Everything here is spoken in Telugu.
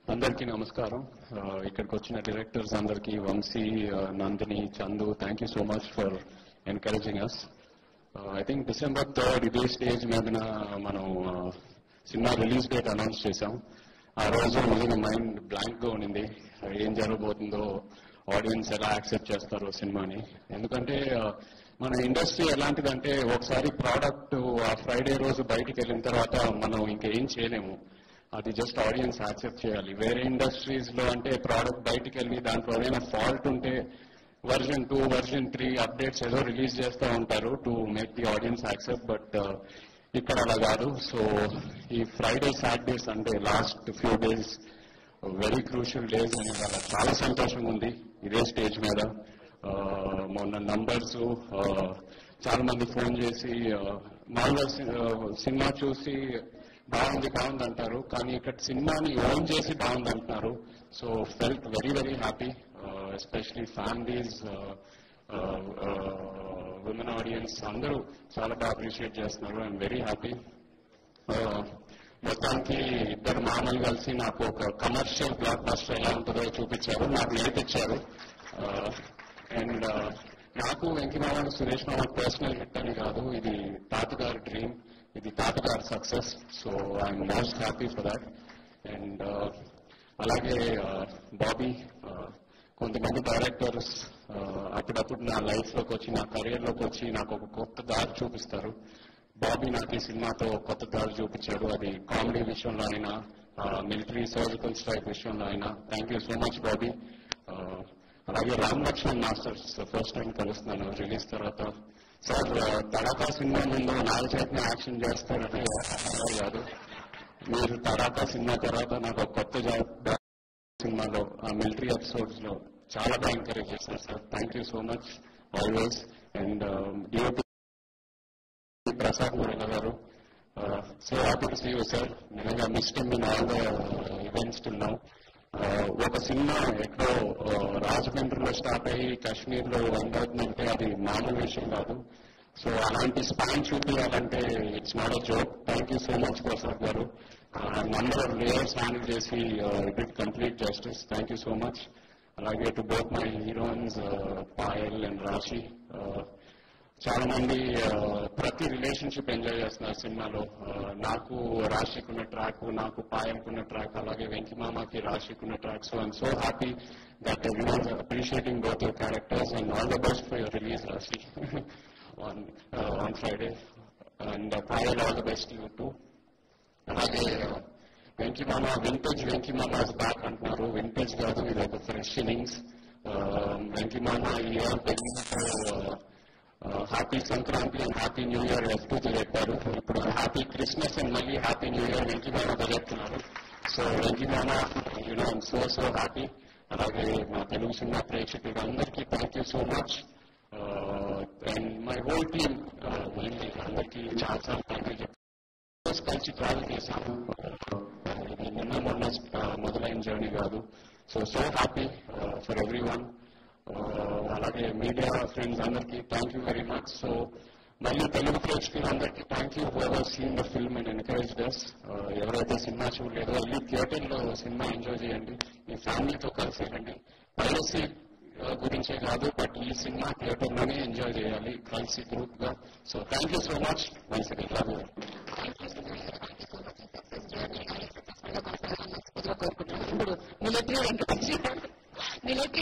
అందరికీ నమస్కారం ఆ, ఇక్కడికి వచ్చిన డైరెక్టర్స్ అందరికీ వంశీ ఆ, Nandini Chandu thank you so much for encouraging us I think December third ఇదే స్టేజ్ మీదన మనం ఆ, సినిమా రిలీజ్ డేట్ అనౌన్స్ చేశాం ఆ రోజు నిజంగా మైండ్ బ్లాంక్ గా ఉండింది ఏం జరగబోతుందో ఆడియన్స్ ఎలా యాక్సెప్ట్ చేస్తారో సినిమాని ఎందుకంటే ఆ, మన ఇండస్ట్రీ ఎలాంటిదంటే ఒకసారి ప్రోడక్ట్ ఆ ఫ్రైడే రోజు బయటికి వెళ్ళిన తర్వాత మనం ఇంకేం చేయలేము అది జస్ట్ ఆడియన్స్ యాక్సెప్ట్ చేయాలి వేరే ఇండస్ట్రీస్ లో అంటే ప్రోడక్ట్ బయటికి వెళ్ళి దాంట్లో ఏదైనా ఫాల్ట్ ఉంటే version two version three updates ఏదో రిలీజ్ చేస్తూ ఉంటారు to make the audience accept but ఇక్కడ అలా కాదు సో ఈ Friday Saturday Sunday last few days very crucial days అని వాళ్ళ చాలా సంతోషంగా ఉంది ఇదే స్టేజ్ మీద ఆ, మొన్న నంబర్స్ చాలా మంది ఫోన్ చేసి ఆ, మామూలుగా సి- ఆ, సినిమా చూసి బాగుంది బాగుంది అంటారు కానీ ఇక్కడ సినిమాని ఓన్ చేసి బాగుంది అంటున్నారు so felt very very happy especially families women audience అందరూ చాలా బాగా అప్రిషియేట్ చేస్తున్నారు ఐఎమ్ వెరీ హ్యాపీ మొత్తానికి ఇద్దరు మామూలు కలిసి నాకు ఒక కమర్షియల్ బ్లాక్ బస్టర్ ఎలా ఉంటుందో చూపించారు నాకు నేర్పించారు అండ్ నాకు వెంకమామ సురేష్ మామ పర్సనల్ హిట్ అని కాదు ఇది తాతగారి డ్రీమ్ ఇది తాతగారి success so I'm most happy for that and అలాగే బాబీ కొంతమంది డైరెక్టర్స్ అప్పుడప్పుడు నా లైఫ్ లోకి వచ్చి నా కెరీర్ లోకి వచ్చి నాకు ఒక కొత్త దారి చూపిస్తారు బాబీ నాకు ఈ సినిమాతో కొత్త దారి చూపించాడు అది కామెడీ విషయంలో అయినా మిలిటరీ సర్జికల్ స్ట్రైక్ విషయంలో అయినా thank you so much Bobby అలాగే Ram Lakshman masters first time కలుస్తున్నాను రిలీజ్ తర్వాత సార్ తడాకా సినిమా ముందు నాలుగు చేతిని యాక్షన్ చేస్తారంటే అలా కాదు మీరు తడాకా సినిమా తర్వాత నాకు ఒక కొత్త జాబ్ సినిమాలో ఆ మిలిటరీ ఎపిసోడ్స్ లో చాలా బాగా ఎంకరేజ్ చేశారు sir thank you so much always and DOP Prasad Murali గారు so happy to see you sir నిజంగా missed in all the events to now ఒక సినిమా ఎక్కడో uh, రాజమండ్రిలో స్టార్ట్ అయ్యి కాశ్మీర్ లో ఎండ్ అవుతుందంటే అది మామూలు విషయం కాదు సో అలాంటి స్పాన్ చూపించాలంటే it's not a joke thank you so much Prasad గారు నంబర్ ఆఫ్ లేయర్స్ హ్యాండిల్ చేసి it complete justice thank you so much అలాగే to both my heroines Payal and Raashi Uh, చాలా మంది ఆ, ప్రతి రిలేషన్షిప్ ఎంజాయ్ చేస్తున్నారు సినిమాలో ఆ, నాకు రాశికున్న ట్రాక్ నాకు పాయల్కున్న ట్రాక్ అలాగే వెంకిమామకి రాశికున్న track so I'm so happy that everyone appreciating both your characters and all the best for your release Raashi on on Friday and Payal all the best you too అలాగే వెంకిమామ వింటేజ్ వెంకిమామ బ్యాక్ అంటున్నారు వింటేజ్ కాదు ఇది ఒక fresh innings Venkymama year happy Sankranti and happy new year F two చెప్పారు ఇప్పుడు హ్యాపీ క్రిస్మస్ అండ్ మళ్ళీ హ్యాపీ న్యూ ఇయర్ వెంకిమామ చెప్తున్నారు so Venky Mama you know I'm so so happy అలాగే మా తెలుగు సినిమా ప్రేక్షకులు అందరికీ thank you so much and my whole team అందరికీ చాలా చాలా థ్యాంక్ యూ రోజు కలిసి ట్రావెల్ చేశాను ఇది నిన్న మొన్న ఆ, మొదలైన జర్నీ కాదు so so happy for every one అలాగే మీడియా ఫ్రెండ్స్ అందరికీ thank you very much so మళ్ళీ తెలుగు ప్రేక్షకులు అందరికీ thank you for seen the film and encourage this ఎవరైతే సినిమా చూడలేదో వెళ్ళి థియేటర్ లో సినిమా ఎంజాయ్ చేయండి మీ ఫ్యామిలీతో కలిసి వెళ్ళండి పైరసీ గురించే కాదు బట్ ఈ సినిమా థియేటర్ లోనే ఎంజాయ్ చేయాలి కలిసి గ్రూప్ గా so thank you so much once again love you కోరుకుంటున్నాను ఇప్పుడు మిలిటరీ వెంకటేష్ మిలిటరీ